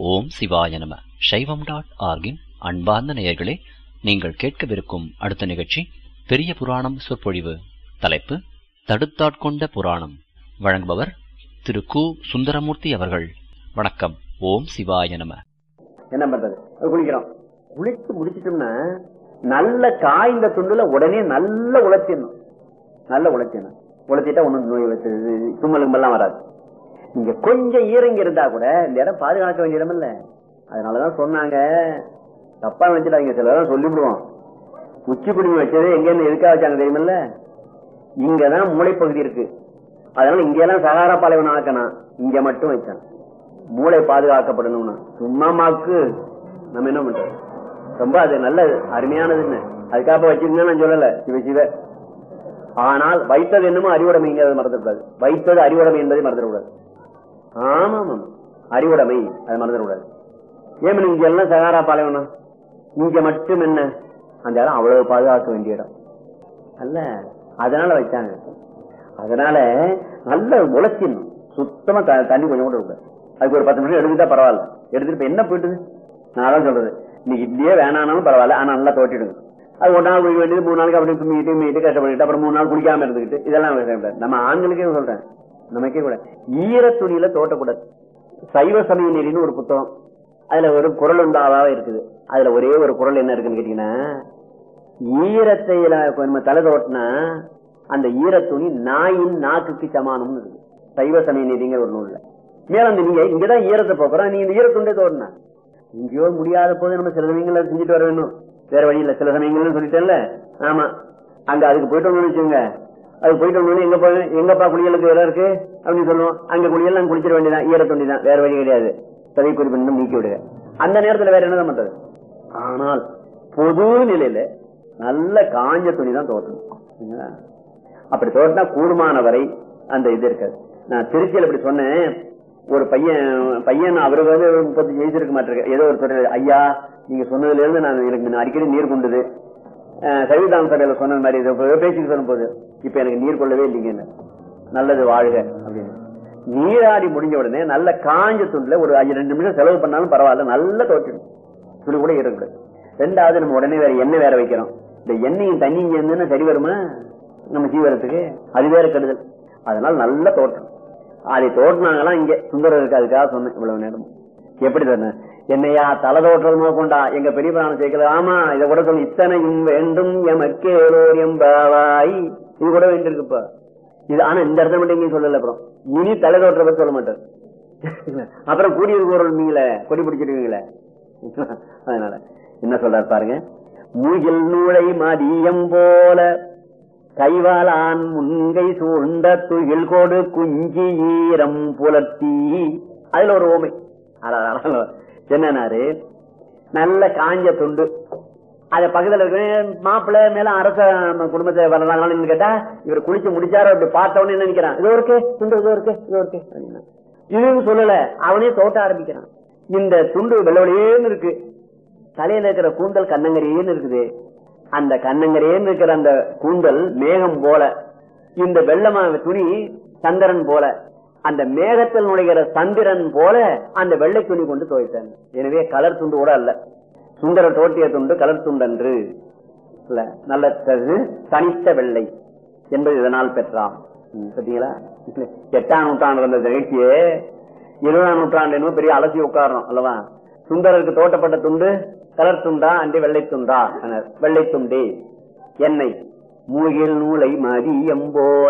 ஓம் சிவாய நம சைவம் டாட் ஆர்கின் அன்பார்ந்த நேயர்களே நீங்கள் கேட்கவிருக்கும் அடுத்த நிகழ்ச்சி பெரிய புராணம் சொற்பொழிவு தலைப்பு தடுத்தாட்கொண்ட புராணம் வழங்குபவர் திரு கு சுந்தரமூர்த்தி அவர்கள் வணக்கம் ஓம் சிவாய நம என்ன பண்றது அது குளிக்கிறோம் குளிச்சு முடிச்சிட்டோம்னா நல்ல காய்ந்த துண்டுல உடனே நல்ல உழைச்சிடணும் நல்ல உழைச்சிடணும் உழைச்சிட்டா ஒண்ணும் நோய் வச்சு தும்மலும்பெல்லாம் வராது நீங்க கொஞ்சம் ஈரங்கி இருந்தா கூட இந்த இடம் பாதுகாக்க வேண்டிய இடம் இல்ல அதனாலதான் சொன்னாங்க தப்பா நினைச்சிட்டாங்க சிலதான் சொல்லிவிடுவோம் உச்சி குடுமி வச்சது எங்கன்னு எதுக்காக வச்சாங்க தெரியுமில்ல இங்கதான் மூளைப்பகுதி இருக்கு அதனால இங்கெல்லாம் சகாரா பாலைவனம் ஆக்கணும் இங்க மட்டும் வச்சான் மூளை பாதுகாக்கப்படணும்னு சும்மா மாக்கு நம்ம என்ன பண்றது ரொம்ப அது நல்லது அருமையானதுன்னு அதுக்காக வச்சிருந்தேன் நான் சொல்லல சிவ சிவ ஆனால் வைத்தது என்னமோ அறிவுடைமைங்கிறது மறந்துடக்கூடாது வைத்தது அறிவுடைமை என்பதை மறந்துடக்கூடாது ஆமா ஆமா அறிவுடைமை அது மறந்துடக்கூடாது ஏன் இங்க எல்லாம் சகாரா பாலைவனம் இங்க மட்டும் என்ன அந்த இடம் அவ்வளவு பாதுகாக்க வேண்டிய இடம் அல்ல அதனால வச்சாங்க அதனால நல்ல உழைச்சிடணும் சுத்தமா த- தண்ணி கொஞ்சம் கூட இருக்காது அதுக்கு ஒரு பத்து நிமிஷம் எடுத்துட்டா பரவாயில்ல எடுத்துட்டு இப்ப என்ன போயிட்டுது நான் தான் சொல்றது இன்னைக்கு இப்படியே வேணானாலும் பரவாயில்ல ஆனா நல்லா தோட்டிடுங்க அது ஒரு நாள் குளிக்க வேண்டியது மூணு நாளைக்கு அப்படி தும்மிட்டு மீட்டு கஷ்டப்பட்டு அப்புறம் மூணு நாள் குளிக்காம இருந்துக்கிட்டு இதெல்லாம் செய்யக்கூடாது. நம்ம ஆண்களுக்கே சொல்றேன் நமக்கே கூட ஈர துணியில தோட்டக்கூடாது சைவ சமய நெறின்னு ஒரு புத்தகம் அதுல ஒரு குரல் உண்டாவா இருக்குது அதுல ஒரே ஒரு குரல் என்ன இருக்குன்னு கேட்டீங்கன்னா ஈரத்தையில நம்ம தலை தோட்டினா அந்த ஈரத்துணி நாயின் நாக்குக்கு சமானம்னு இருக்கு சைவ சமய நீதிங்கிற ஒரு நூல்ல மேல அந்த நீங்க இங்கதான் ஈரத்தை போக்குறோம் நீங்க இந்த ஈரத்துண்டே தோட்டினா இங்கேயோ முடியாத போது நம்ம சில சமயங்கள்ல செஞ்சுட்டு வர வேணும் வேற வழி இல்ல சில சமயங்கள்னு சொல்லிட்டேன்ல ஆமா அங்க அதுக்கு போயிட்டு வந்தோம்னு வச்சுங்க அதுக்கு போயிட்டு வந்தோம்னு எங்க போய் எங்கப்பா குளியலுக்கு வேலை இருக்கு அப்படின்னு சொல்லுவோம் அங்க குளியல் நாங்க குளிச்சிட வேண்டியதான் ஈரத்துண்டி தான் வேற வழி கிடையாது சதை குறிப்பிட்டு நீக்கி விடுங்க அந்த நேரத்துல வேற என்னதான் பண்றது ஆனால் பொது நிலையில நல்ல காஞ்ச துணி தான் தோட்டணும் சரிங்களா? அப்படி தோட்டினா கூடுமான வரை அந்த இது இருக்காது நான் திருச்சியில் இப்படி சொன்னேன் ஒரு பையன் பையன் அவருக்கு வந்து ஒரு முப்பத்தஞ்சு வயசு இருக்க மாட்டிருக்கு ஏதோ ஒரு சொல்றாரு ஐயா நீங்க சொன்னதுல இருந்து நான் எனக்கு முன்ன அடிக்கடி நீர் கொண்டுது அஹ், சவிதான சபையில சொன்ன மாதிரி இது இப்ப பேசிட்டு சொல்லும் போது இப்ப எனக்கு நீர் கொள்ளவே இல்லைங்க நல்லது வாழ்க அப்படின்னு நீராடி முடிஞ்ச உடனே நல்ல காஞ்ச துண்டுல ஒரு அஞ்சு ரெண்டு நிமிஷம் செலவு பண்ணாலும் பரவாயில்ல நல்லா தோற்றிடும் துளி கூட இருக்கக்கூடாது ரெண்டாவது நம்ம உடனே வேற எண்ணெய் வேற வைக்கிறோம் இந்த எண்ணெயும் தண்ணியும் சேர்ந்துன்னா சரி வருமா நம்ம ஜீவனத்துக்கு அது வேற கெடுதல் அதனால நல்ல தோட்டம் அதை தோட்டினாங்களாம் இங்க சுந்தரம் இருக்கு அதுக்காக சொன்னேன் இவ்வளவு நேரம் எப்படி சொன்ன என்னையா தலை தோற்றமா கொண்டா எங்க பெரிய பிராணம் சேர்க்கல ஆமா இதை கூட சொல்லு இத்தனையும் வேண்டும் எமக்கேலோர் எம்பாவாய் இது கூட வேண்டியிருக்குப்பா இது ஆனா இந்த இடத்துல மட்டும் எங்கேயும் சொல்லல அப்புறம் இனி தலை தோற்ற பத்தி சொல்ல மாட்டார் அப்புறம் கூடியிருக்க ஒரு மீங்கள கொடி பிடிச்சிருவீங்களே அதனால என்ன சொல்றாரு பாருங்க மூகில் நூழை மதியம் போல கைவாளான் முன்கை சூழ்ந்த துயில் கொடு குஞ்சி ஈரம் புலர்த்தி அதுல ஒரு ஓமை அட, என்னன்னாரு நல்ல காஞ்ச துண்டு அது பக்கத்துல இருக்க மாப்பிள்ளை மேல அரச குடும்பத்தை வரலாங்கன்னு கேட்டா இவர் குளிச்சு முடிச்சாரு அப்படி பார்த்த உடனே என்ன நினைக்கிறான் இதோ இருக்கு துண்டு இதோ இருக்கு இதோ இருக்கு அப்படின்னா இதுவும் சொல்லல அவனே தோட்ட ஆரம்பிக்கிறான் இந்த துண்டு வெள்ளவெளியேன்னு இருக்கு தலையில இருக்கிற கூந்தல் கண்ணங்கரேன்னு இருக்குது அந்த கண்ணங்கரேன்னு இருக்கிற அந்த கூந்தல் மேகம் போல இந்த வெள்ளமா துணி சந்திரன் போல அந்த மேகத்தில் நுழைகிற சந்திரன் போல அந்த வெள்ளை துணி கொண்டு துவைத்தாங்க எனவே கலர் துண்டு கூட அல்ல சுந்தர தோட்டிய துண்டு கலர் துண்டன்று இல்ல நல்ல த- தனித்த வெள்ளை என்பது இதனால் பெற்றாம் ம், பாத்தீங்களா எட்டாம் நூற்றாண்டு வந்த நிகழ்ச்சியே இருபதாம் நூற்றாண்டு என்னமோ பெரிய அலசி உட்காரணும் அல்லவா சுந்தரருக்கு தோட்டப்பட்ட துண்டு கலர் துண்டா அன்றி வெள்ளை துண்டா என, வெள்ளை துண்டே எண்ணெய் மூகில் நூலை மதியம் போல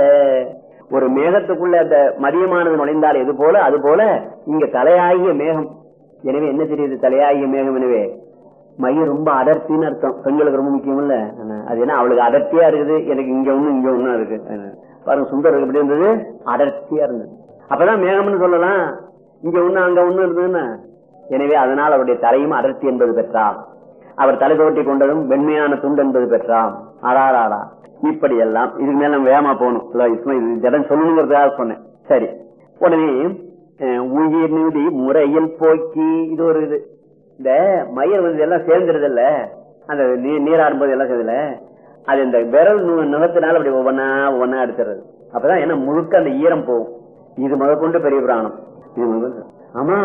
ஒரு மேகத்துக்குள்ள அந்த மதியமானது நுழைந்தால் எது போல அது போல இங்க தலையாகிய மேகம் எனவே என்ன தெரியுது தலையாகிய மேகம் எனவே மையம் ரொம்ப அடர்த்தின்னு அர்த்தம் பெண்களுக்கு ரொம்ப முக்கியம் இல்ல அது என்ன அவளுக்கு அடர்த்தியா இருக்குது எனக்கு இங்க ஒண்ணு இங்க ஒண்ணு இருக்கு பாருங்க சுந்தரம் எப்படி இருந்தது அடர்த்தியா இருந்தது அப்பதான் மேகம்னு சொல்லலாம் இங்க ஒண்ணு அங்க ஒண்ணு இருந்ததுன்னா எனவே அதனால் அவருடைய தலையும் அடர்த்தி என்பது பெற்றார் அவர் தலை தோட்டி கொண்டதும் வெண்மையான துண்டு என்பது பெற்றாம் ஆடாராடா இப்படி எல்லாம் இதுக்கு மேல நம்ம வேகமா போகணும் இல்ல, சும்மா இது ஜடம் சொல்லணுங்கிறதுக்காக சொன்னேன் சரி உடனே அஹ், உயிர் நிதி முறையில் போக்கி இது ஒரு இது இந்த மயிர் வந்து எல்லாம் சேர்ந்துருது இல்ல அந்த நீ- நீராடும் போது எல்லாம் சேர்ந்துல அது இந்த விரல் நு- நுகத்தினால அப்படி ஒவ்வொன்னா ஒவ்வொன்னா எடுத்துறது அப்பதான் என்ன முழுக்க அந்த ஈரம் போகும் இது முதற்கொண்டு பெரிய பிராணம் இது முதல் ஆமா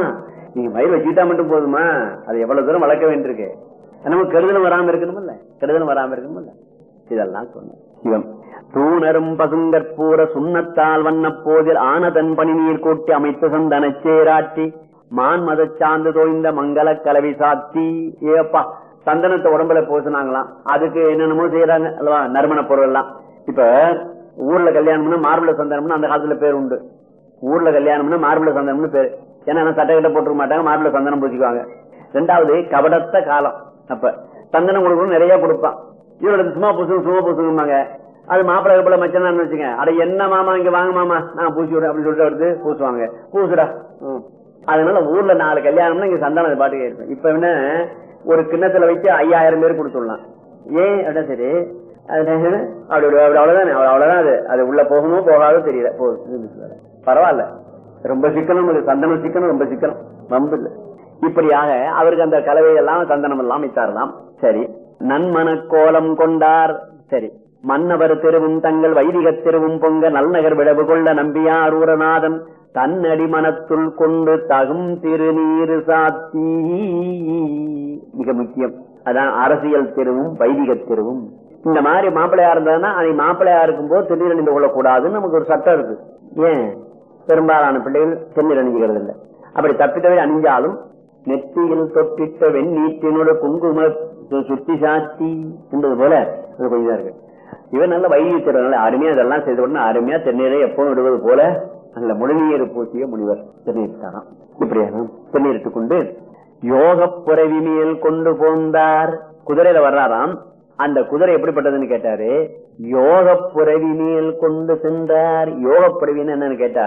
நீங்க மயில் வச்சுக்கிட்டா மட்டும் போதுமா அது எவ்வளவு தூரம் வளர்க்க வேண்டியிருக்கு நமக்கு கெடுதலும் வராம இருக்கணும்ல கெடுதலும் வராம இருக்கணும்ல இதெல்லாம் சொன்னேன் சிவம் தூணரும் பசுங்கற்பூர சுண்ணத்தால் வண்ண போதில் ஆனதன் பணி நீர் கூட்டி அமைத்து சந்தன சேராட்டி மான் மத சார்ந்து தோய்ந்த மங்கள கலவி சாத்தி ஏப்பா சந்தனத்தை உடம்புல பூசினாங்களாம் அதுக்கு என்னென்னமோ செய்யறாங்க அல்லவா நறுமண பொருள் எல்லாம் இப்ப ஊர்ல கல்யாணம்னா மார்பிள சந்தனம்னு அந்த காலத்துல பேர் உண்டு ஊர்ல கல்யாணம்னா மார்பிள சந்தனம்னு பேர் ஏன்னா சட்டை கிட்ட போட்டுக்க மாட்டாங்க மார்பிள சந்தனம் பூசிக்குவாங்க ரெண்டாவது கபடத்த காலம் அப்ப சந்தனம் கொடுக்கணும் நிறைய கொடுப்பான் இவரோட சும்மா பூசுங்க சும்மா பூசுங்கம்பாங்க அது மாப்பிள்ளை கப்பல மச்சனான்னு வச்சுங்க அட என்ன மாமா இங்க வாங்க மாமா நான் பூசி விடுறேன் அப்படின்னு சொல்லிட்டு வருது பூசுவாங்க பூசுடா ம். அதனால ஊர்ல நாலு கல்யாணம்னா இங்க சந்தானம் பாட்டுக்கு இருக்கும் இப்ப என்ன ஒரு கிண்ணத்துல வச்சு ஐயாயிரம் பேர் கொடுத்துடலாம் ஏன் அப்படின்னா சரி அது என்ன? அப்படி ஒரு- அப்படி அவ்வளவுதான் அவ்வளவு- அவ்வளவுதான் அது அது உள்ள போகுமோ போகாதோ தெரியல போகுது பரவாயில்ல ரொம்ப சிக்கனம் இது சந்தனம் சிக்கனம் ரொம்ப சிக்கனம் ரொம்ப இல்ல இப்படியாக அவருக்கு அந்த கலவை எல்லாம் சந்தனம் எல்லாம் வைத்தாரலாம் சரி நன்மன கோலம் கொண்டார் சரி மன்னவர் தெருவும் தங்கள் வைதிக தெருவும் பொங்க நல்நகர் விடவு கொள்ள நம்பியார் ஊரநாதன் தன்னடி மனத்துள் கொண்டு தகும் திருநீரு சாத்தி மிக முக்கியம் அதான் அரசியல் தெருவும் வைதிக தெருவும் இந்த மாதிரி மாப்பிள்ளையா இருந்ததுன்னா அதை மாப்பிள்ளையா இருக்கும்போது திருநீர் அணிந்து கொள்ளக்கூடாதுன்னு நமக்கு ஒரு சட்டம் இருக்கு ஏன் பெரும்பாலான பிள்ளைகள் திருநீர் அணிஞ்சுக்கிறது இல்லை அப்படி தப்பித்தவை அணிஞ்சாலும் நெற்றியில் தொட்டிட்ட வெண்ணீற்றினோட குங்கும சு- சுத்தி சாத்தி என்பது போல அது கொஞ்சம் இருக்கு இவன் நல்ல வைத்தியத்திறனால அருமையா இதெல்லாம் செய்த உடனே அருமையா தென்னீரை எப்பவும் விடுவது போல நல்ல முழுநீர் பூசிய முனிவர் தென்னீர்த்தாராம் இப்படியான தென்னீரிட்டு கொண்டு யோக புறவி மேல் கொண்டு போந்தார் குதிரையில வர்றாராம் அந்த குதிரை எப்படிப்பட்டதுன்னு கேட்டாரு யோக புறவி மேல் கொண்டு சென்றார் யோக புறவின்னு என்னன்னு கேட்டா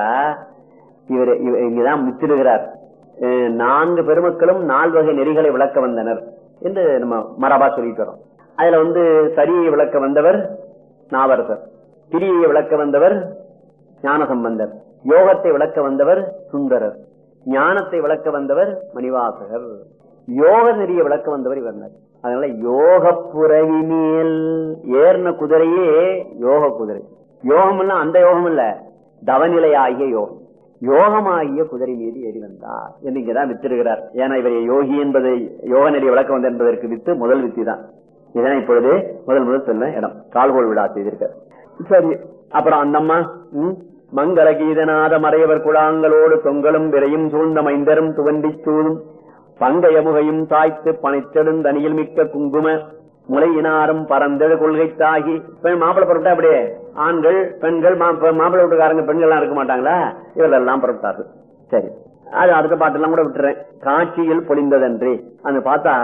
இவர் இவர் இங்கதான் முத்திடுகிறார் அஹ் நான்கு பெருமக்களும் நால்வகை நெறிகளை விளக்க வந்தனர் என்று நம்ம மரபா சொல்லிட்டு வரோம் அதுல வந்து சரியை விளக்க வந்தவர் நாவரசர் கிரியை விளக்க வந்தவர் ஞானசம்பந்தர் யோகத்தை விளக்க வந்தவர் சுந்தரர் ஞானத்தை விளக்க வந்தவர் மணிவாசகர் யோக நெறிய விளக்க வந்தவர் இவர் அதனால யோக புறவி மேல் ஏறின குதிரையே யோக குதிரை யோகம் எல்லாம் அந்த யோகம் இல்ல தவநிலை ஆகிய யோகம் யோகமாகிய குதிரை மீது ஏறி வந்தார் என்று இங்கதான் வித்திருக்கிறார் ஏன்னா இவர் யோகி என்பதை யோக நெறி விளக்க வந்த என்பதற்கு வித்து முதல் வித்தி தான் இதான் இப்பொழுது முதல் முதல் சொன்ன இடம் கால்கோள் விழா செய்திருக்கார் சரி அப்புறம் அந்த அம்மா ம், மங்கள கீதநாத மறையவர் குழாங்களோடு தொங்கலும் விரையும் சூழ்ந்த மைந்தரும் துவண்டி சூழும் பங்கைய முகையும் தாய்த்து பனைத்தெடுந்தனியில் மிக்க குங்கும முளையினாரும் பரந்தெழு கொள்கை தாகி பெண் மாப்பிள்ளை புறப்பட்டா அப்படியே ஆண்கள் பெண்கள் மா- பெ- மாப்பிள்ளை வீட்டுக்காரங்க பெண்கள் எல்லாம் இருக்க மாட்டாங்களா இவர்கள் எல்லாம் புறப்பட்டாரு சரி அது அடுத்த பாட்டெல்லாம் கூட விட்டுறேன் காட்சியில் பொழிந்ததன்றி அது பார்த்தா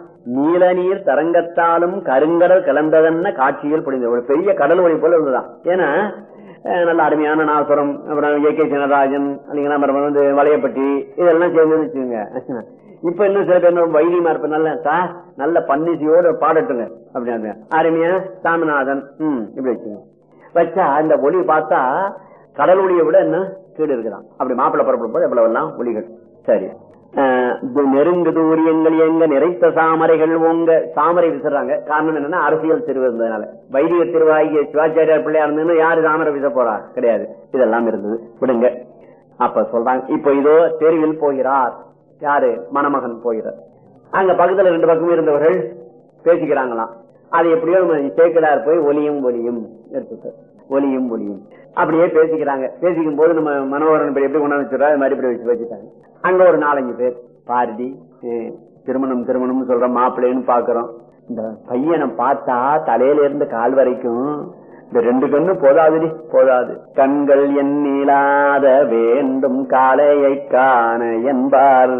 நீல நீர் தரங்கத்தாலும் கருங்கடல் கலந்ததன்ன காட்சியில் பொழிந்தது ஒரு பெரிய கடல் ஒளி போல இருந்ததுதான் ஏன்னா அஹ், நல்ல அருமையான நாசுரம் அப்புறம் ஏ கே சினராஜன் இல்லைங்களா அப்புறம் வந்து வளையப்பட்டி இதெல்லாம் சேர்ந்து வச்சுக்கோங்க இப்ப இன்னும் சில பேர் ரொம்ப வைத்தியமா இருப்ப நல்ல சார் நல்ல பன்னிசையோட பாடட்டுங்க அப்படின்னு அருமையா சாமிநாதன் ம் இப்படி வச்சுங்க வச்சா அந்த ஒளி பார்த்தா கடல் ஒளியை விட என்ன கீடு இருக்குதான் அப்படி மாப்பிள்ளை புறப்படும் போது எவ்வளவு எல்லாம் ஒளிகள் சரி அஹ், இது நெருங்கு தூரியங்கள் எங்க நிறைத்த சாமரைகள் ஓங்க தாமரை விசுறாங்க காரணம் என்னன்னா அரசியல் திருவு இருந்ததுனால வைதிக திருவாகிய சிவாச்சாரியார் பிள்ளையா இருந்ததுன்னா யாரு தாமரை வீச போறா கிடையாது இதெல்லாம் இருந்தது விடுங்க அப்ப சொல்றாங்க இப்ப இதோ தெருவில் போகிறார் யாரு மணமகன் போகிறார் அங்க பக்கத்துல ரெண்டு பக்கமும் இருந்தவர்கள் பேசிக்கிறாங்களாம் அது எப்படியோ நம்ம சேக்கடார் போய் ஒலியும் ஒலியும் எடுத்துட்டு ஒலியும் ஒலியும் அப்படியே பேசிக்கிறாங்க பேசிக்கும் போது நம்ம மனோகரன் இப்படி எப்படி கொண்டாந்து வச்சுறா அது மாதிரி இப்படி வச்சு வச்சுட்டாங்க அங்க ஒரு நாலஞ்சு பேர் பாரதி அஹ், திருமணம் திருமணம் சொல்ற மாப்பிள்ளைன்னு பாக்குறோம் இந்த பையனை பார்த்தா தலையில இருந்து கால் வரைக்கும் இந்த ரெண்டு கண்ணு போதாதுடி போதாது கண்கள் எண்ணிலாத வேண்டும் காளையை காண என்பார்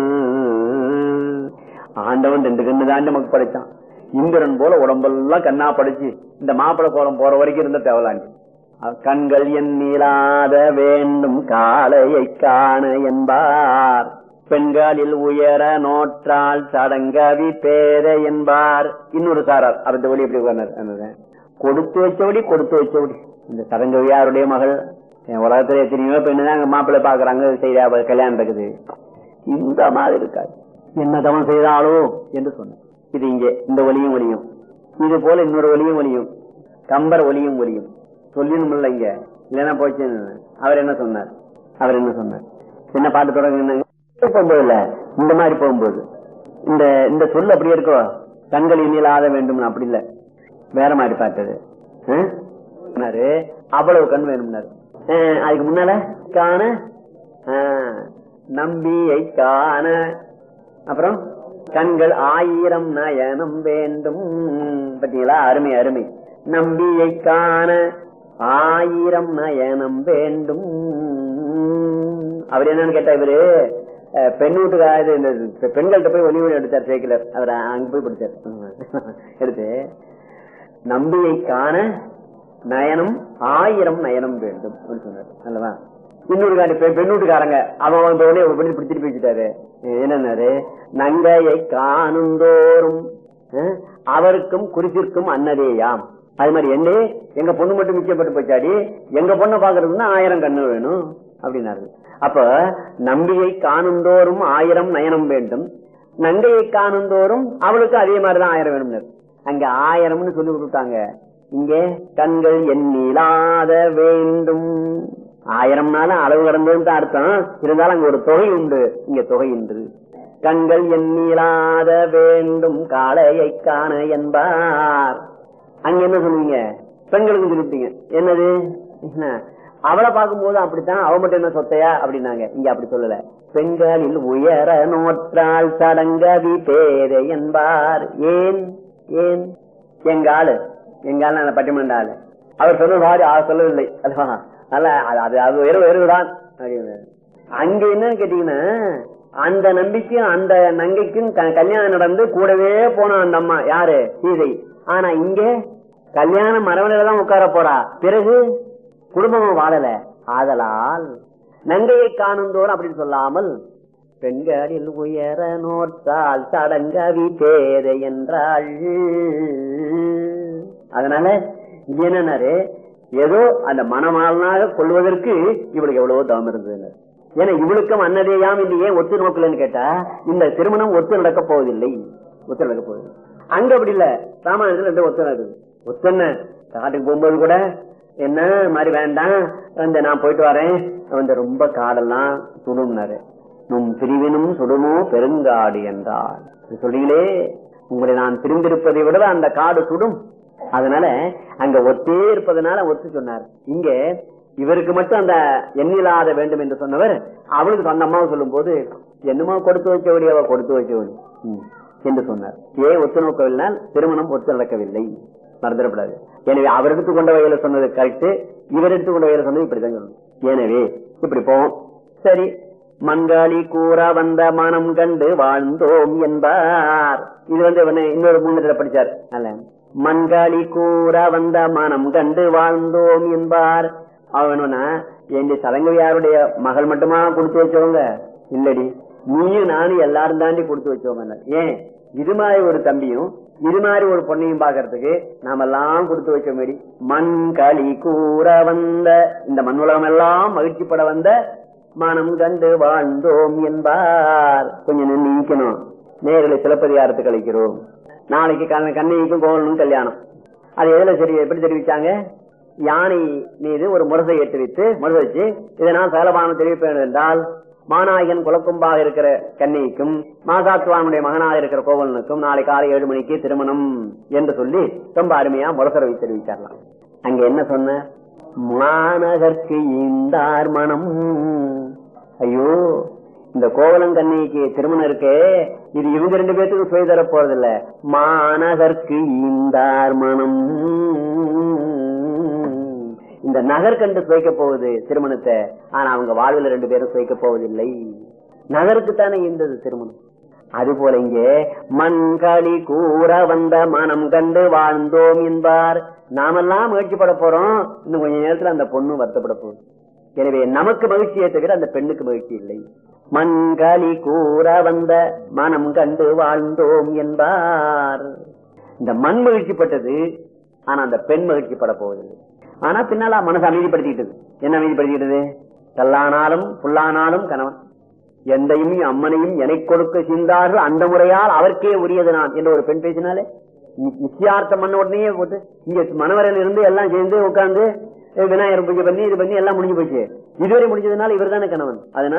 ஆண்டவன் ரெண்டு கண்ணு தான் நமக்கு படைச்சான் இந்திரன் போல உடம்பெல்லாம் கண்ணா படைச்சு இந்த மாப்பிளை கோலம் போற வரைக்கும் இருந்த தேவலாண்டி கண்கள் எண்ணிலாத வேண்டும் காளையை காண என்பார் பெண்களில் உயர நோற்றால் சடங்கவி பேர என்பார் இன்னொரு சாரார் அந்த வழி எப்படி உட்கார்ந்தார் கொடுத்து வச்சபடி கொடுத்து வச்சபடி இந்த சடங்கவியாருடைய மகள் என் உலகத்துல எத்தனையோ பெண்ணு தான் மாப்பிள்ளை பாக்குறாங்க செய்தா கல்யாணம் இருக்குது இந்த மாதிரி இருக்காது என்ன தவம் செய்தாலோ என்று சொன்னேன் இது இங்கே இந்த ஒலியும் ஒலியும் இது போல இன்னொரு ஒலியும் ஒலியும் கம்பர் ஒலியும் ஒலியும் சொல்லினும் இங்க இல்லைன்னா போச்சு அவர் என்ன சொன்னார் அவர் என்ன சொன்னார் என்ன பாட்டு தொடங்க போகும்போது இல்ல இந்த மாதிரி போகும்போது இந்த இந்த சொல் அப்படி இருக்கோ கண்கள் இனிலாத வேண்டும் அப்படி இல்ல வேற மாதிரி பார்த்தது ஆ? சொன்னாரு, அவ்வளவு கண் வேணும்னாரு ஆ, அதுக்கு முன்னால காண ஆ, நம்பியை காண அப்புறம் கண்கள் ஆயிரம் நயனம் வேண்டும் பாத்தீங்களா அருமை அருமை நம்பியை காண ஆயிரம் நயனம் வேண்டும் அவர் என்னன்னு கேட்டா இவரு அஹ், பெண் வீட்டுக்காக இது இந்த பெ- பெண்கள்ட்ட போய் ஒளி ஒளி எடுத்தார் சேக்கிலர் அவர் அங்க போய் படிச்சார் எடுத்து நம்பியை காண நயனம் ஆயிரம் நயனம் வேண்டும் அப்படின்னு சொன்னார் அல்லவா இன்னொரு காணி பெண் வீட்டுக்காரங்க அவன் வந்த உடனே ஒரு பண்ணி பிடிச்சிட்டு பேசிட்டாரு என்னன்னாரு நங்கையை காணுந்தோறும் அஹ், அவருக்கும் குறிப்பிற்கும் அன்னதேயாம் அது மாதிரி என்ன எங்க பொண்ணு மட்டும் மிச்சப்பட்டு போச்சாடி எங்க பொண்ணை பாக்குறதுன்னா ஆயிரம் கண்ணு வேணும் அப்படின்னாரு அப்ப நம்பியை காணுந்தோறும் ஆயிரம் நயனம் வேண்டும் நங்கையை காணுந்தோறும் அவளுக்கு அதே மாதிரிதான் ஆயிரம் வேணும் அங்க ஆயிரம்னு சொல்லி விட்டுட்டாங்க இங்க கண்கள் எண்ணிலாத வேண்டும் ஆயிரம்னால அளவு கடந்ததுன்னு தான் அர்த்தம் இருந்தாலும் அங்க ஒரு தொகை உண்டு இங்க தொகை உண்டு கண்கள் எண்ணிலாத வேண்டும் காளையை காண என்பார் அங்க என்ன சொல்லுவீங்க பெண்களுக்கு சொல்லிட்டீங்க என்னது என்ன? அவளை பார்க்கும்போது அப்படித்தான் அவ மட்டும் என்ன சொத்தையா அப்படின்னாங்க இங்க அப்படி சொல்லல பெண்களில் உயர நோற்றால் சடங்கவி பேரை என்பார் ஏன் ஏன் எங்க ஆளு எங்க ஆளு அந்த பட்டிமன்ற ஆளு அவர் சொன்ன மாதிரி அவர் சொல்லவில்லை அல்லவா அல்ல அது அது அது வெறும் வெறுதான் அப்படின்னு அங்க என்னன்னு கேட்டீங்கன்னா அந்த நம்பிக்கையும் அந்த நங்கைக்கும் க- கல்யாணம் நடந்து கூடவே போன அந்த அம்மா யாரு சீதை ஆனா இங்க கல்யாண மரவணையில தான் உட்கார போறா பிறகு குடும்பமும் வாழல ஆதலால் நங்கையை காணுந்தோறும் அப்படின்னு சொல்லாமல் பெண்களில் உயர நோற்றால் சடங்கவி பேதை என்றாள் அதனால இது என்னன்னாரு ஏதோ அந்த மனமாளனாக கொள்வதற்கு இவளுக்கு எவ்வளவோ தவம் இருந்தது ஏன்னா இவளுக்கும் அன்னதேயாம் இது ஏன் ஒத்து நோக்கலன்னு கேட்டா இந்த திருமணம் ஒத்து நடக்க போவதில்லை ஒத்து நடக்க போவதில்லை அங்க அப்படி இல்ல ராமாயணத்துல ரெண்டு ஒத்து நடக்குது ஒத்தன்ன காட்டுக்கு போகும்போது கூட என்ன மாதிரி வேண்டாம் இந்த நான் போயிட்டு வரேன் வந்து ரொம்ப காடெல்லாம் சுடும்னாரு நும் பிரிவினும் சுடுமோ பெருங்காடு என்றார் இது சொல்றீங்களே உங்களை நான் பிரிந்திருப்பதை விட அந்த காடு சுடும் அதனால அங்க ஒத்தே இருப்பதனால ஒத்து சொன்னார் இங்க இவருக்கு மட்டும் அந்த எண்ணிலாத வேண்டும் என்று சொன்னவர் அவளுக்கு அந்த அம்மாவை சொல்லும் போது என்னமோ கொடுத்து வைக்க வேண்டியவ கொடுத்து வைக்க வேண்டிய ம், என்று சொன்னார் ஏன் ஒத்து நோக்கவில்லை திருமணம் ஒத்து நடக்கவில்லை மறந்துடக்கூடாது எனவே அவர் எடுத்துக்கொண்ட வகையில சொன்னது கரெக்ட் இவர் எடுத்துக்கொண்ட வகையில சொன்னது இப்படிதான் சொல்லணும் எனவே இப்படி போவோம் சரி மங்காளி கூற வந்த மனம் கண்டு வாழ்ந்தோம் என்பார் இது வந்து இவனை இன்னொரு மூணுல படிச்சார் அல்ல மண்காளி கூற வந்த மனம் கண்டு வாழ்ந்தோம் என்பார் அவனா என் சதங்கவியாருடைய மகள் மட்டுமா கொடுத்து வச்சவங்க இல்லடி நீயும் நானும் எல்லாரும் தாண்டி கொடுத்து வச்சவங்க ஏன் இது மாதிரி ஒரு தம்பியும் இது மாதிரி ஒரு பொண்ணையும் பாக்குறதுக்கு நாம எல்லாம் கொடுத்து வச்ச மாதிரி மண் களி கூற வந்த இந்த மண் உலகம் எல்லாம் மகிழ்ச்சிப்பட வந்த மனம் கண்டு வாழ்ந்தோம் என்பார் கொஞ்சம் நின்று நீக்கணும் நேர்களை சிலப்பதிகாரத்துக்கு அழைக்கிறோம் நாளைக்கு கண்ண- கண்ணைக்கும் கோவலனும் கல்யாணம் அது எதுல சரி எப்படி தெரிவிச்சாங்க யானை மீது ஒரு முரசை ஏற்றி வைத்து முரசை வச்சு இதை நான் சகலபானம் தெரிவிப்பேன் என்றால் மாநாயகன் குலக்கும்பாக இருக்கிற கன்னிக்கும் மாசாத்துவானுடைய மகனாக இருக்கிற கோவலனுக்கும் நாளை காலை ஏழு மணிக்கு திருமணம் என்று சொல்லி ரொம்ப அருமையா முரசரவை தெரிவிச்சாரலாம் அங்க என்ன சொன்ன மாநகர்க்கு ஈந்தார் மனம் ஐயோ இந்த கோவலம் கண்ணிக்கு திருமணம் இருக்கே இது இவங்க ரெண்டு பேர்த்துக்கு சுய தர போறது இல்ல மாநகர்க்கு ஈந்தார் மனம் இந்த நகர் கண்டு சுவைக்க போகுது திருமணத்தை ஆனா அவங்க வாழ்வில் ரெண்டு பேரும் சுவைக்க போவதில்லை நகருக்கு தானே இருந்தது திருமணம் அது போல இங்கே மண்களி கூற வந்த மனம் கண்டு வாழ்ந்தோம் என்பார் நாமெல்லாம் மகிழ்ச்சிப்பட போறோம் இன்னும் கொஞ்ச நேரத்துல அந்த பொண்ணு வருத்தப்பட போகுது எனவே நமக்கு மகிழ்ச்சியை தவிர அந்த பெண்ணுக்கு மகிழ்ச்சி இல்லை மண்களி கூற வந்த மனம் கண்டு வாழ்ந்தோம் என்பார் இந்த மண் மகிழ்ச்சிப்பட்டது ஆனா அந்த பெண் மகிழ்ச்சிப்பட போவதில்லை ஆனா பின்னால மனசு அமைதிப்படுத்திக்கிட்டது என்ன அமைதிப்படுத்திக்கிட்டது கல்லானாலும் புல்லானாலும் கணவன் எந்தையும் அம்மனையும் எனை கொடுக்க சிந்தார்கள் அந்த முறையால் அவருக்கே உரியது நான் என்று ஒரு பெண் பேசினாலே நி- நிச்சயார்த்தம் பண்ண உடனே போட்டு இங்க மணவரையில இருந்து எல்லாம் சேர்ந்து உட்கார்ந்து விநாயகர் பூஜை பண்ணி இது பண்ணி எல்லாம் முடிஞ்சு போச்சு இதுவரை முடிஞ்சதுனால இவர் தானே கணவன் அதனால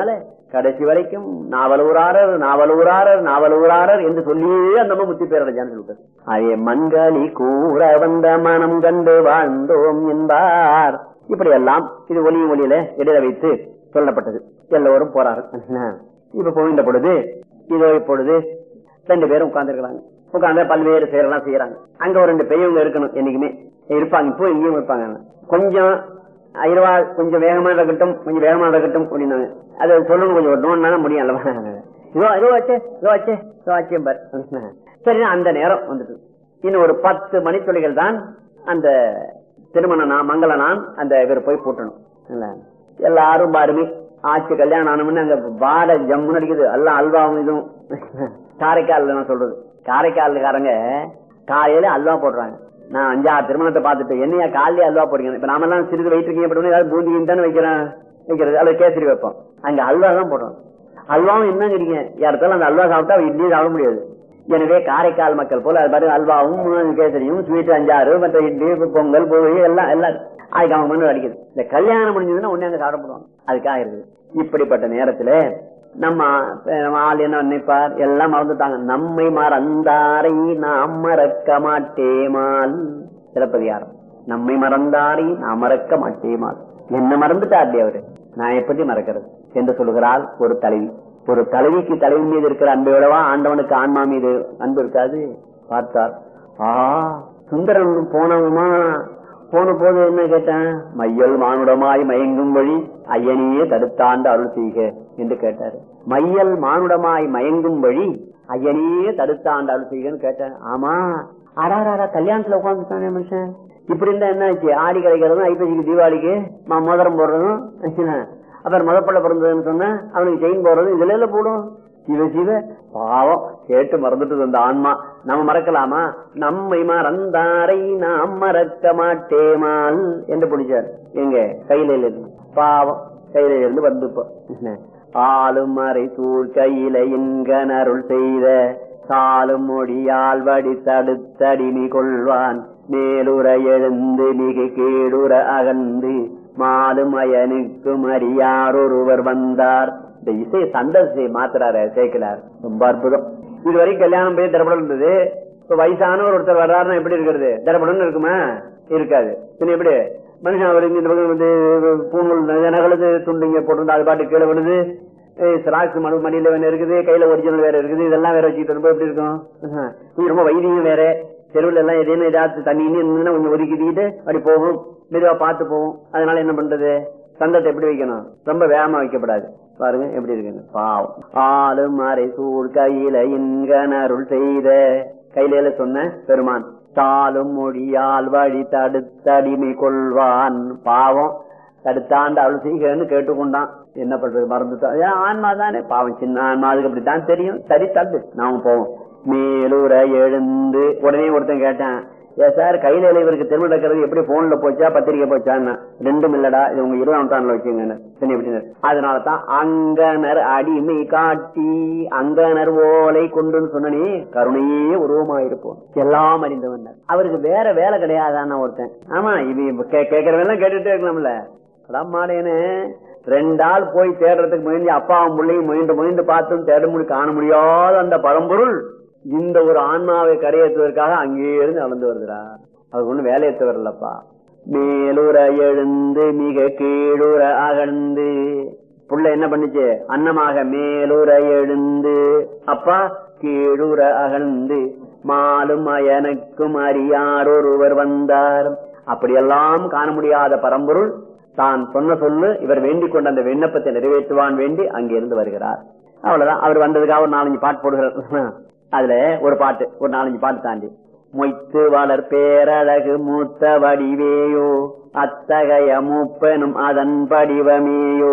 கடைசி வரைக்கும் நாவலூராரர் நாவலூராரர் நாவலூராரர் என்று சொல்லியே அந்த அம்மா முத்தி பேர் அடைஞ்சான்னு சொல்லிட்டார் அதே மண்களி கூற வந்த மனம் கண்டு வாழ்ந்தோம் என்பார் இப்படி எல்லாம் இது ஒலி ஒலியில எழுத வைத்து சொல்லப்பட்டது எல்லோரும் போறார்கள் இப்ப போகின்ற பொழுது இதோ இப்பொழுது ரெண்டு பேரும் உட்கார்ந்துருக்காங்க உட்கார்ந்து பல்வேறு செயலாம் செய்யறாங்க அங்க ஒரு ரெண்டு பெரியவங்க இருக்கணும் என்னைக்குமே இருப்பாங்க இப்போ இங்கேயும் இருப்பாங்க கொஞ்சம் ஐரவா கொஞ்சம் வேகமா இருக்கட்டும் கொஞ்சம் வேகமா இருக்கட்டும் அப்படின்னாங்க அதை சொல்லணும் கொஞ்சம் நோன்னா முடியும் அல்லவா இதோ இதோ வச்சே இதோ வச்சே இதோ வச்சேன் பார் சரி அந்த நேரம் வந்துட்டு இன்னும் ஒரு பத்து மணித்துளிகள் தான் அந்த திருமண நான் மங்கள நான் அந்த இவர் போய் பூட்டணும் இல்ல எல்லாரும் பாருமே ஆட்சி கல்யாணம் ஆனமுன்னு அங்க பாட ஜம்முன்னு அடிக்குது எல்லாம் அல்வாவும் இதுவும் காரைக்கால் நான் சொல்றது காரைக்கால்காரங்க காலையில அல்வா போடுறாங்க நான் அஞ்சாறு திருமணத்தை பார்த்துட்டு என்னையா காலையில அல்வா போடுங்க இப்ப நாம எல்லாம் சிறிது வயிற்று இருக்கீங்க ஏதாவது பூந்தியும் தானே வைக்கிறேன் வைக்கிறது அல்லது கேசரி வைப்போம் அங்க அல்வா தான் போடுறோம் அல்வாவும் என்ன கிடைங்க யாருத்தாலும் அந்த அல்வா சாப்பிட்டா இட்லி சாப்பிட முடியாது எனவே காரைக்கால் மக்கள் போல அது பாருங்க அல்வாவும் கேசரியும் ஸ்வீட் அஞ்சாறு மற்ற இட்லி பொங்கல் பூவி எல்லாம் எல்லாம் அதுக்கு அவங்க மண்ணு அடிக்குது இந்த கல்யாணம் முடிஞ்சதுன்னா ஒண்ணு அங்க சாப்பிடுவாங்க அதுக்காக இருக்குது இப்படிப்பட்ட நேரத்துல நம்ம நம்ம ஆள் என்ன நினைப்பார் எல்லாம் மறந்துட்டாங்க நம்மை மறந்தாரை நாம் மறக்க மாட்டேமால் சிலப்பதிகாரம் நம்மை மறந்தாரை நாம் மறக்க மாட்டேமால் என்ன மறந்துட்டார் அவரு நான் எப்படி மறக்கிறது என்று சொல்லுகிறாள் ஒரு தலைவி ஒரு தலைவிக்கு தலைவி மீது இருக்கிற அன்பையோடவா ஆண்டவனுக்கு ஆன்மா மீது அன்பு இருக்காது பார்த்தார் ஆ சுந்தரன் போனவுமா போன போது என்ன கேட்டேன் மையல் மானுடமாய் மயங்கும் வழி ஐயனையே தடுத்தாண்டு அருள் செய்க என்று கேட்டாரு மையல் மானுடமாய் மயங்கும் வழி ஐயனையே தடுத்தாண்டு அருள் செய்கன்னு கேட்டேன் ஆமா அடாரா கல்யாணத்துல உட்காந்துட்டானே மனுஷன் இப்படி இருந்தா என்ன ஆச்சு ஆடி கிடைக்கிறதும் ஐப்பசிக்கு தீபாவளிக்கு மோதிரம் போடுறதும் அப்புறம் முதப்பள்ள பிறந்ததுன்னு சொன்ன அவனுக்கு செயின் போடுறதும் இதுல எல்லாம் போடும் சிவ சிவ பாவம் கேட்டு மறந்துட்டு அந்த ஆன்மா நம்ம மறக்கலாமா நம்மை மறந்தாரை நாம் மறக்க மாட்டேமால் என்று பிடிச்சார் எங்க கையில இருந்து பாவம் கையில இருந்து வந்து ஆளும் மறை சூழ் கையில இன்கனருள் செய்த சாலும் மொழியால் வடி தடுத்தடிமி கொள்வான் மேலுற எழுந்து மிக கேடுற அகன்று மாலும் அயனுக்கும் அறியார் ஒருவர் வந்தார் இந்த இசை சந்தர்சை மாத்துறாரு சேர்க்கிறார் ரொம்ப அற்புதம் இதுவரைக்கும் கல்யாணம் போய் திரைப்படம் இருந்தது இப்ப வயசானவர் ஒருத்தர் வர்றாருன்னா எப்படி இருக்கிறது திரைப்படம் இருக்குமா இருக்காது பின்ன எப்படி மனுஷன் அவர் இந்த பக்கம் வந்து பூணூல் நகலது துண்டுங்க போட்டு அது பாட்டு கீழே விழுது சிராக்ஸ் மனு மடியில வேற இருக்குது கையில ஒரிஜினல் வேற இருக்குது இதெல்லாம் வேற வச்சுக்கிட்டு ரொம்ப எப்படி இருக்கும் ரொம்ப வைத்தியம் வேற தெருவில் எல்லாம் எதேனும் ஏதாச்சும் தண்ணி இருந்ததுன்னா கொஞ்சம் ஒதுக்கிட்டு அப்படி போகும் மெதுவா பார்த்து போகும் அதனால என்ன பண்றது சந்தத்தை எப்படி வைக்கணும் ரொம்ப வேகமா வைக்கப்படாது பாருங்க எப்படி இருக்குன்னு பாவம் ஆளும் அரை சூழ் கையில இன்கனருள் செய்த கையில சொன்ன பெருமான் தாளும் மொழியால் வழி தடுத்தடிமை கொள்வான் பாவம் தடுத்தாண்டு அருள் செய்கிறன்னு கேட்டுக்கொண்டான் என்ன பண்றது மறந்துட்டான் ஏன் ஆன்மா தானே பாவம் சின்ன ஆன்மா அதுக்கு அப்படித்தான் தெரியும் சரி தள்ளு நாம போவோம் மேலுற எழுந்து உடனே ஒருத்தன் கேட்டான் ஏ சார் கையில இவருக்கு திரும்ப நடக்கிறது எப்படி போன்ல போச்சா பத்திரிக்கை போச்சான்னு ரெண்டும் இல்லடா இது உங்க இருபதாம் நூற்றாண்டுல வச்சுங்க அதனாலதான் அங்கனர் அடிமை காட்டி அங்கனர் ஓலை கொண்டுன்னு சொன்னனே கருணையே உருவமாயிருப்போம் எல்லாம் அறிந்தவன் அவருக்கு வேற வேலை கிடையாதான ஒருத்தன் ஆமா இது கேட்கறவெல்லாம் கேட்டுட்டே இருக்கலாம்ல அதான் மாடேன்னு ரெண்டாள் போய் தேடுறதுக்கு முயன்று அப்பாவும் பிள்ளையும் முயன்று முயன்று பார்த்தும் தேட முடி காண முடியாத அந்த பழம்பொருள் இந்த ஒரு ஆன்மாவை கரையேற்றுவதற்காக அங்கே இருந்து நடந்து வருகிறா அது ஒண்ணு வேலையேற்ற வரலப்பா மேலுற எழுந்து மிக கீழுற அகழ்ந்து புள்ள என்ன பண்ணுச்சு அன்னமாக மேலுற எழுந்து அப்பா கீழுற அகழ்ந்து மாலும் அயனுக்கும் அறியார் ஒருவர் வந்தார் அப்படியெல்லாம் காண முடியாத பரம்பொருள் தான் சொன்ன சொல்லு இவர் வேண்டிக் கொண்ட அந்த விண்ணப்பத்தை நிறைவேற்றுவான் வேண்டி அங்கிருந்து வருகிறார் அவ்வளவுதான் அவர் வந்ததுக்காக ஒரு நாலஞ்சு பாட்டு போடுகிறார் அதுல ஒரு பாட்டு ஒரு நாலஞ்சு பாட்டு தாண்டி மொய்த்து வளர் பேரழகு மூத்த வடிவேயோ அத்தகைய மூப்பனும் அதன் படிவமேயோ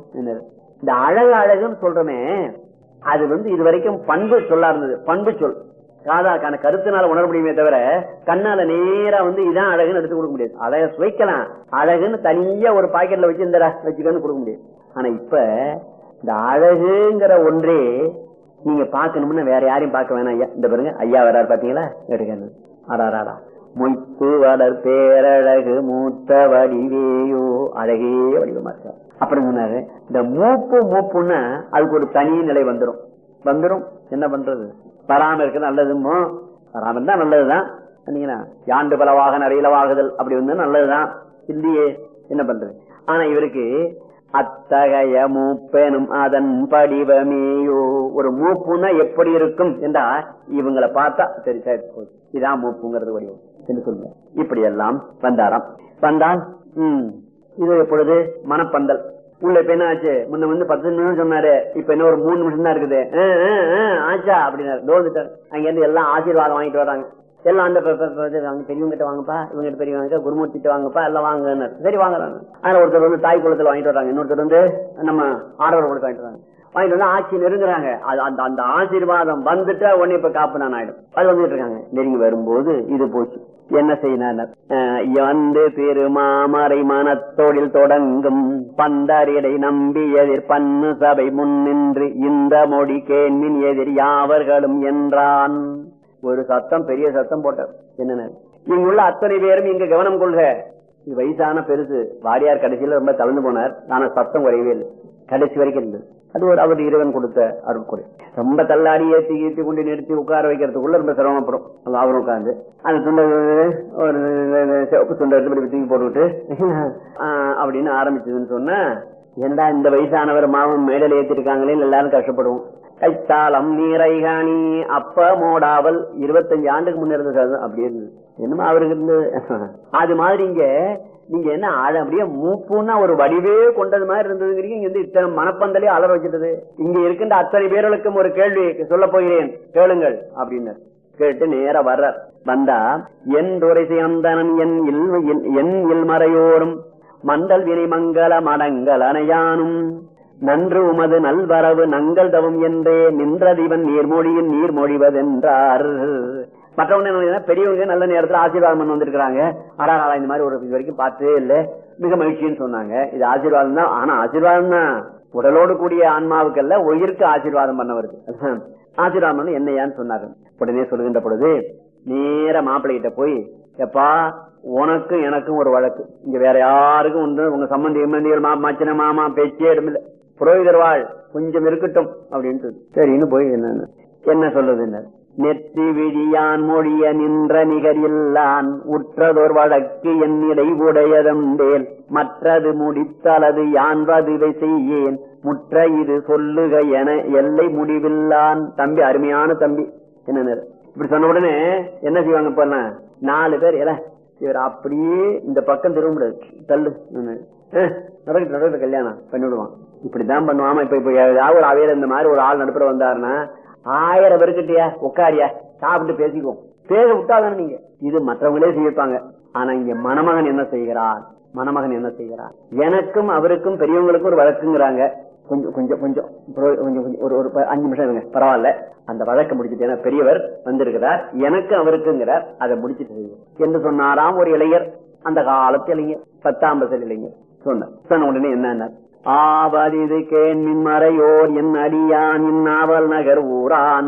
இந்த அழகு அழகுன்னு சொல்றமே அது வந்து இது வரைக்கும் பண்பு சொல்லா இருந்தது பண்பு சொல் காதாக்கான கருத்துனால உணர முடியுமே தவிர கண்ணால நேரா வந்து இதான் அழகுன்னு எடுத்து கொடுக்க முடியாது அழக சுவைக்கலாம் அழகுன்னு தனியா ஒரு பாக்கெட்ல வச்சு இந்த வச்சுக்கன்னு கொடுக்க முடியாது ஆனா இப்ப இந்த அழகுங்கிற ஒன்றே நீங்க பாக்கணும்னா வேற யாரையும் பார்க்க வேணாம் ஐயா இந்த பாருங்க ஐயா வராரு பாத்தீங்களா எடுக்கணும் அடாராடா மொய்த்து வளர் பேரழகு மூத்த வடிவேயோ அழகே வடிவமா இருக்கார் அப்புறம் சொன்னாரு இந்த மூப்பு மூப்புன்னா அதுக்கு ஒரு தனி நிலை வந்துரும் வந்துரும் என்ன பண்றது வராம இருக்க நல்லதுமோ வராம இருந்தா நல்லதுதான் சொன்னீங்கன்னா யாண்டு பலவாக நிறையிலவாகுதல் அப்படி வந்து நல்லதுதான் இல்லையே என்ன பண்றது ஆனா இவருக்கு அத்தகைய மூப்பெனும் அதன் படிவமேயோ ஒரு மூப்புன்னா எப்படி இருக்கும் என்றா இவங்களை பார்த்தா சரி சரி போச்சு. இதான் மூப்புங்கிறது வடிவம் என்று சொல்லுங்க இப்படி எல்லாம் வந்தாராம் வந்தால் உம் இது எப்பொழுது மனப்பந்தல் உள்ள இப்ப என்ன ஆச்சு முன்ன வந்து பத்து நிமிஷம் சொன்னாரு இப்ப என்ன ஒரு மூணு நிமிஷம் தான் இருக்குது ஆ, ஆ, ஆ, ஆச்சா அப்படின்னாரு தோந்துட்டார் அங்க இருந்து எல்லாம் ஆசீர்வாதம் வாங்கிட்டு வர்றாங்க எல்லாம் அந்த பெ- பெ- பெ- இது வாங்க பெரியவங்க கிட்ட வாங்கப்பா இவங்க கிட்ட பெரியவங்க குருமூர்த்தி கிட்ட வாங்கப்பா எல்லாம் வாங்க சரி வாங்குறாங்க ஆனா ஒருத்தர் வந்து தாய் குளத்துல வாங்கிட்டு வர்றாங்க இன்னொருத்தர் வந்து நம்ம ஆடவர் குளத்துல வாங்கிட்டு வராங்க வாங்கிட்டு வந்து ஆட்சி நெருங்குறாங்க அது அந்த அந்த ஆசீர்வாதம் வந்துட்டா உடனே இப்ப காப்பு நான் ஆயிடும் அது வந்துட்டு இருக்காங்க நெருங்கி வரும்போது இது போச்சு என்ன செய்யினார் வந்து திருமாமரை மனத்தொழில் தொடங்கும் பந்தரிடை நம்பி எதிர் பன்னு சபை முன்னின்று இந்த மொழி கேள்வின் எதிர் யாவர்களும் என்றான் ஒரு சத்தம் பெரிய சத்தம் போட்டார் என்னன்னு இங்குள்ள அத்தனை பேரும் இங்க கவனம் கொள்க இது வயசான பெருசு வாரியார் கடைசியில ரொம்ப தளர்ந்து போனார் ஆனா சத்தம் குறையவே இல்லை கடைசி வரைக்கும் இருந்தது அது ஒரு அவர் இறைவன் கொடுத்த அருட்கொடை ரொம்ப தள்ளாடி ஏத்தி ஏத்தி கொண்டு நிறுத்தி உட்கார வைக்கிறதுக்குள்ள ரொம்ப சிரமப்படும் அது அவரும் உட்கார்ந்து அந்த துண்டை ஒரு சிவப்பு துண்டை எடுத்து இப்படி தூக்கி போட்டுவிட்டு ஆஹ் அப்படின்னு ஆரம்பிச்சதுன்னு சொன்னா ஏண்டா இந்த வயசானவர் மாவன் மேடல் ஏத்திருக்காங்களே எல்லாரும் கஷ்டப்படுவோம் கைத்தாளம் நீரைகாணி அப்ப மோடாவல் இருபத்தஞ்சு ஆண்டுக்கு முன்ன இருந்த சாதம் அப்படியே இருந்தது என்னமோ அவருக்கு இருந்து அது மாதிரி இங்க நீங்க என்ன ஆழ அப்படியே மூப்புன்னா ஒரு வடிவே கொண்டது மாதிரி இருந்ததுங்கிறீங்க இங்க இருந்து இத்தனை மனப்பந்தலே அலற வச்சிட்டது இங்க இருக்கின்ற அத்தனை பேர்களுக்கும் ஒரு கேள்வி சொல்ல போகிறேன் கேளுங்கள் அப்படின்னு கேட்டு நேர வர்றார் வந்தா என் துரை சேர்ந்தனன் என் இல் என் இல்மறையோரும் மண்டல் வினை மங்கள மடங்கள் அணையானும் நன்று உமது நல்வரவு நங்கள் தவம் என்றே நின்றதிவன் நீர்மொழியின் நீர்மொழிவதென்றார் மற்றவங்க என்ன நினைக்கிறாங்க, பெரியவங்க நல்ல நேரத்துல ஆசீர்வாதம் பண்ண வந்திருக்கிறாங்க ஆனா நான் இந்த மாதிரி ஒரு இது வரைக்கும் பார்த்ததே இல்லை மிக மகிழ்ச்சின்னு சொன்னாங்க இது ஆசீர்வாதம் தான் ஆனா ஆசீர்வாதம் தான் உடலோடு கூடிய ஆன்மாவுக்கு அல்ல உயிருக்கு ஆசீர்வாதம் பண்ண வருது அதான். ஆசீர்வாதம் பண்ண என்னையான்னு சொன்னாரு உடனே சொல்லுகின்ற பொழுது நேர மாப்பிள்ளை கிட்ட போய் எப்பா உனக்கும் எனக்கும் ஒரு வழக்கு இங்க வேற யாருக்கும் ஒன்று உங்க சம்பந்தி எம்மந்திகள் மாமா மச்சன மாமா பேச்சே இடமில்ல புரோகிதர் வாழ் கொஞ்சம் இருக்கட்டும் அப்படின்ட்டு சரின்னு போய் என்ன என்ன சொல்லுது நெற்றி விழியான் மொழிய நின்ற நிகரில்லான் உற்றதோர் வழக்கு என்னிடை உடையதந்தேல் மற்றது முடித்தலது யான்பதுவை செய்யேன் முற்ற இது சொல்லுக என எல்லை முடிவில்லான் தம்பி அருமையான தம்பி என்ன இப்படி சொன்ன உடனே என்ன செய்வாங்க இப்ப எல்லாம்? நாலு பேர் எல இவர் அப்படியே இந்த பக்கம் திரும்ப முடியாது தள்ளு அஹ், நடக்கட்டும் நடக்கட்டும் கல்யாணம் பண்ணிவிடுவான் இப்படிதான் பண்ணுவாமா இப்ப இப்ப ஏதாவது ஒரு அவையில இந்த மாதிரி ஒரு ஆள் நடுப்புற வந்தாருன்னா ஆயிரம் பேருக்கிட்டயா உட்காரியா சாப்பிட்டு பேசிக்குவோம் பேச விட்டாதானே நீங்க இது மற்றவங்களே செய்யிருப்பாங்க ஆனா இங்க மணமகன் என்ன செய்கிறார் மணமகன் என்ன செய்கிறார் எனக்கும் அவருக்கும் பெரியவங்களுக்கும் ஒரு வழக்குங்கிறாங்க கொஞ்சம் கொஞ்சம் கொஞ்சம் புரோ- கொஞ்சம் கொஞ்சம் ஒரு ஒரு ப- அஞ்சு நிமிஷம் இருங்க பரவாயில்ல அந்த வழக்கை முடிச்சுட்டு ஏன்னா பெரியவர் வந்திருக்கிறார் எனக்கு அவருக்குங்கிறார் அதை முடிச்சிட்டு செய்யுங்க. என்று சொன்னாராம் ஒரு இளைஞர் அந்த காலத்து இளைஞர் பத்தாம் பசல் இளைஞர் சொன்னார் சொன்ன உடனே என்ன ஆவதிது கேண்மின் மறையோர் என் அடியான் இந்நாவல் நகர் ஊரான்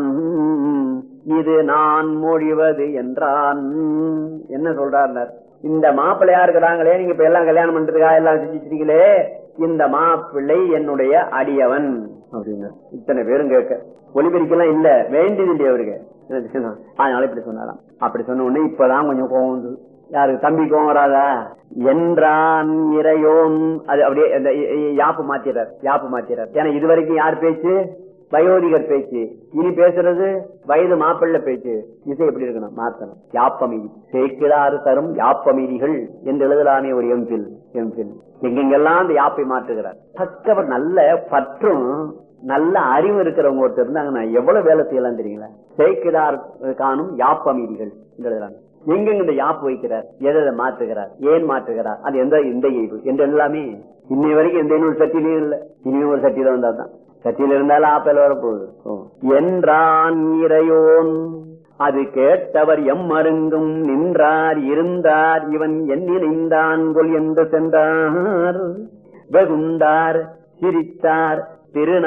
இது நான் மொழிவது என்றான் என்ன சொல்றார் இந்த மாப்பிள்ளையா இருக்கிறாங்களே நீங்க இப்ப எல்லாம் கல்யாணம் பண்றதுக்கா எல்லாம் செஞ்சுட்டீங்களே இந்த மாப்பிள்ளை என்னுடைய அடியவன் அப்படின்னு இத்தனை பேரும் கேட்க ஒலிபெருக்கெல்லாம் இல்ல வேண்டியது இல்லையா அவருக்கு அதனால இப்படி சொன்னாராம் அப்படி சொன்ன உடனே இப்பதான் கொஞ்சம் கோவம் வந்தது யாருக்கு தம்பி கோவம் வராதா என்றான் இறையோன் அது அப்படியே அந்த இ- இ- யாப்பு மாத்திடுறார் யாப்பு மாத்திடுறார் ஏன்னா இது வரைக்கும் யார் பேச்சு வயோதிகர் பேச்சு இனி பேசுறது வயது மாப்பிள்ளை பேச்சு இசை எப்படி இருக்கணும் மாத்தணும் யாப்பமீதி சேர்க்கிறாறு தரும் யாப்பமீதிகள் என்று எழுதலாமே ஒரு எம்பில் எம்பில் எங்கெங்கெல்லாம் அந்த யாப்பை மாற்றுகிறார் தக்கவர் நல்ல பற்றும் நல்ல அறிவு இருக்கிறவங்க ஒருத்தர் இருந்தாங்கன்னா எவ்வளவு வேலை செய்யலாம் தெரியுங்களா சேர்க்கிறார் காணும் யாப்பமீதிகள் என்று எழுதலாம் எங்கெங்க இந்த யாப்பு வைக்கிறார் எதை எதை மாற்றுகிறார் ஏன் மாற்றுகிறார் அது எந்த இந்த இயல்பு என்று எல்லாமே இன்னை வரைக்கும் எந்த இன்னொரு சட்டிலையும் இல்ல இனியும் ஒரு சட்டியில வந்தா தான் சட்டியில இருந்தாலும் ஆப்பல் வரப்போகுது ஓ. என்றான் இறையோன் அது கேட்டவர் எம் மருங்கும் நின்றார் இருந்தார் இவன் எண்ணி நின்றான் கொல் என்று சென்றார் வெகுண்டார் சிரித்தார்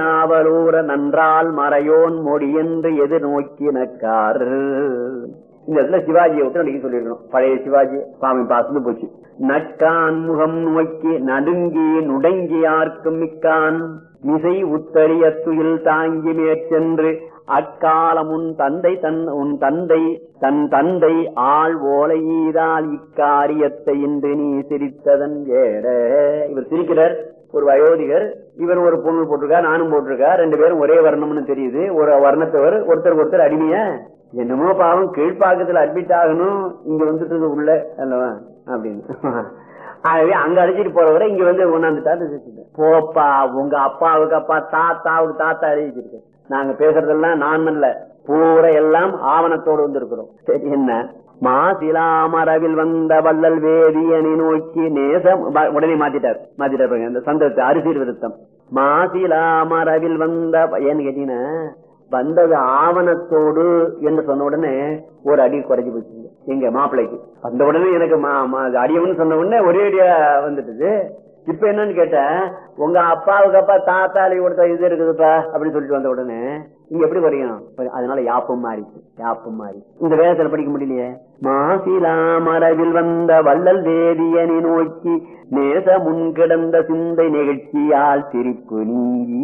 திருநாவலூர நன்றால் மறையோன் மொழி என்று எதிர்நோக்கினக்கார் இந்த இடத்துல சிவாஜியை விட்டு அன்னைக்கு சொல்லியிருக்கணும் பழைய சிவாஜி பாமை பாசந்து போச்சு நட்கான் முகம் நோக்கி நடுங்கி நுடங்கியார்க்கும் மிக்கான் மிசை உத்தரிய துயில் தாங்கி மேற்சென்று அக்காலம் உன் தந்தை தன் உன் தந்தை தன் தந்தை ஆள் ஓலையீதால் இக்காரியத்தை இன்று நீ சிரித்ததன் ஏட இவர் சிரிக்கிறார் ஒரு வயோதிகர் இவர் ஒரு பொண்ணு போட்டிருக்கா நானும் போட்டிருக்கா ரெண்டு பேரும் ஒரே வர்ணம்னு தெரியுது ஒரு வர்ணத்தவர் ஒருத்தர் ஒருத்தர் அடிமைய என்னமோ பாவம் கீழ்ப்பாக்கத்துல அட்மிட் ஆகணும் இங்க வந்துட்டு உள்ள அல்லவா அப்படின்னு ஆகவே அங்க அழைச்சிட்டு போறவரை இங்க வந்து கொண்டாந்துட்டாரு போப்பா உங்க அப்பாவுக்கு அப்பா தாத்தாவுக்கு தாத்தா எழுதிச்சிருக்கு நாங்க பேசுறதெல்லாம் நான் அல்ல பூரா எல்லாம் ஆவணத்தோடு வந்திருக்கிறோம் சரி என்ன மாசிலாமரவில் வந்த வள்ளல் வேதியனை நோக்கி நேசம் ப- உடனே மாத்திட்டார் மாத்திட்டார் பாருங்க, இந்த சந்தத்தை அரிசீர் விருத்தம் மாசிலாமரவில் வந்த ஏன்னு கேட்டீங்கன்னா வந்தது ஆவணத்தோடு என்று சொன்ன உடனே ஒரு அடி குறைஞ்சு போச்சு எங்க மாப்பிள்ளைக்கு வந்த உடனே எனக்கு மா- மா- அடியவன் சொன்ன உடனே ஒரே அடியா வந்துட்டுது இப்ப என்னன்னு கேட்டேன் உங்க அப்பாவுக்கு அப்பா தாத்தாலி கொடுத்த இது இருக்குதுப்பா அப்படின்னு சொல்லிட்டு வந்த உடனே இங்க எப்படி வரையும் அதனால யாப்பம் மாறிச்சு யாப்பம் மாறி இந்த வேதத்துல படிக்க முடியலையே மாசிலா மரபில் வந்த வள்ளல் வேதியனை நோக்கி நேச முன் கிடந்த சிந்தை நிகழ்ச்சியால் சிரிப்பு நீங்கி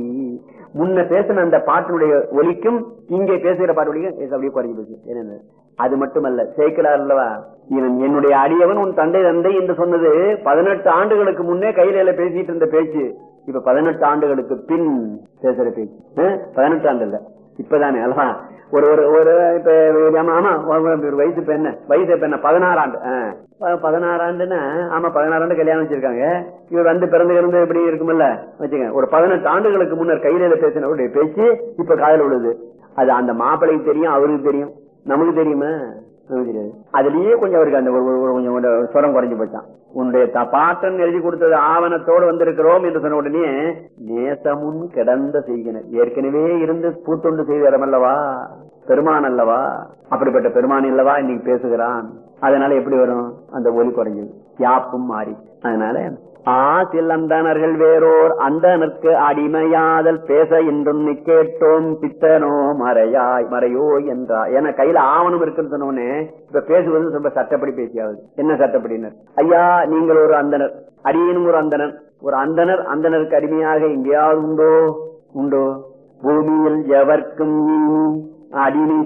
முன்ன பேசின அந்த பாட்டினுடைய ஒலிக்கும் இங்கே பேசுகிற பாட்டு ஒலிக்கும் இது அப்படியே குறைஞ்சு போச்சு என்னன்னு அது மட்டுமல்ல சேர்க்கிறார் அல்லவா இவன் என்னுடைய அடியவன் உன் தந்தை தந்தை என்று சொன்னது பதினெட்டு ஆண்டுகளுக்கு முன்னே கையில பேசிட்டு இருந்த பேச்சு இப்ப பதினெட்டு ஆண்டுகளுக்கு பின் பேசுற பேச்சு அஹ், பதினெட்டு ஆண்டு இல்ல இப்பதானே அல்லவா ஒரு ஒரு ஒரு இப்ப ஆமா ஆமா ஒரு வயசு இப்ப என்ன வயசு இப்ப என்ன பதினாறு ஆண்டு ஆஹ். ப- பதினாறு ஆண்டுன்னா ஆமா பதினாறு ஆண்டு கல்யாணம் வச்சிருக்காங்க இவர் வந்து பிறந்து இருந்து எப்படி இருக்கும்ல வச்சுங்க ஒரு பதினெட்டு ஆண்டுகளுக்கு முன்னர் கையில பேசினவருடைய பேச்சு இப்ப காதல் விழுது அது அந்த மாப்பிள்ளைக்கு தெரியும் அவருக்கு தெரியும் நமக்கு தெரியுமா நமக்கு தெரியாது அதுலயே கொஞ்சம் அவருக்கு அந்த ஒரு- ஒரு- ஒரு கொஞ்சம் ஒரு சுரம் குறைஞ்சு போச்சான் உன்னுடைய த- பாட்டன் எழுதி கொடுத்தது ஆவணத்தோடு வந்திருக்கிறோம் என்று சொன்ன உடனே நேசமுன் கிடந்த செய்கினர் ஏற்கனவே இருந்து பூத்தொண்டு செய்த இடமல்லவா பெருமான் அல்லவா அப்படிப்பட்ட பெருமான் அல்லவா இன்னைக்கு பேசுகிறான் அதனால எப்படி வரும் அந்த ஒலி குறைஞ்சது யாப்பும் மாறி அதனால ஆசில் அந்தணர்கள் வேறோர் அந்தனருக்கு அடிமையாதல் பேச என்றும் நீ கேட்டோம் பித்தனோ மறையாய் மறையோ என்றா ஏன்னா கையில ஆவணம் இருக்குன்னு சொன்னோடனே இப்ப பேசுவது ரொம்ப சட்டப்படி பேசியாவது என்ன சட்டப்படினர் ஐயா நீங்கள் ஒரு அந்தனர் அடியனும் ஒரு அந்தனர் ஒரு அந்தனர் அந்தனருக்கு அடிமையாக எங்கேயாவது உண்டோ உண்டோ பூமியில் எவர்க்கும் இனி அடிமை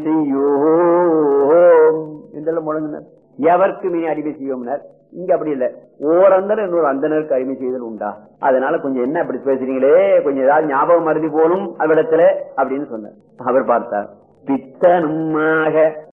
செய்யோம் என்றெல்லாம் முழங்கினர் எவர்க்கும் இனி அடிமை செய்யோம்னர் இங்க அப்படி இல்ல ஓரந்தர் இன்னொரு அந்தனருக்கு அடிமை செய்தல் உண்டா அதனால கொஞ்சம் என்ன அப்படி பேசுறீங்களே கொஞ்சம் ஏதாவது ஞாபகம் மருதி போலும் அவ்விடத்துல அப்படின்னு சொன்னார் அவர் பார்த்தார் பித்தனுமாக